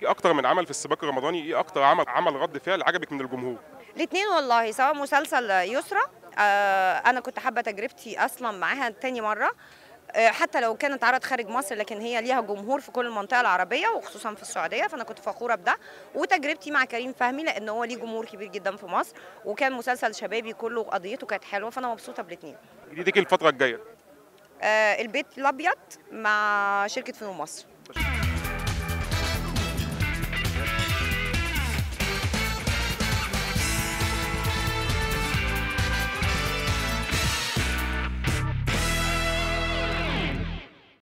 عملتي اكتر من عمل في السباق الرمضاني ايه اكتر عمل عمل رد فعل عجبك من الجمهور الاثنين والله سواء مسلسل يسرى آه انا كنت حابه تجربتي اصلا معاها تاني مره آه حتى لو كانت عرض خارج مصر لكن هي ليها جمهور في كل المنطقه العربيه وخصوصا في السعوديه فانا كنت فخوره بده وتجربتي مع كريم فهمي لان هو ليه جمهور كبير جدا في مصر وكان مسلسل شبابي كله قضيته كانت حلوه فانا مبسوطه بالاثنين جديدك الفتره الجايه آه البيت الابيض مع شركه فنون مصر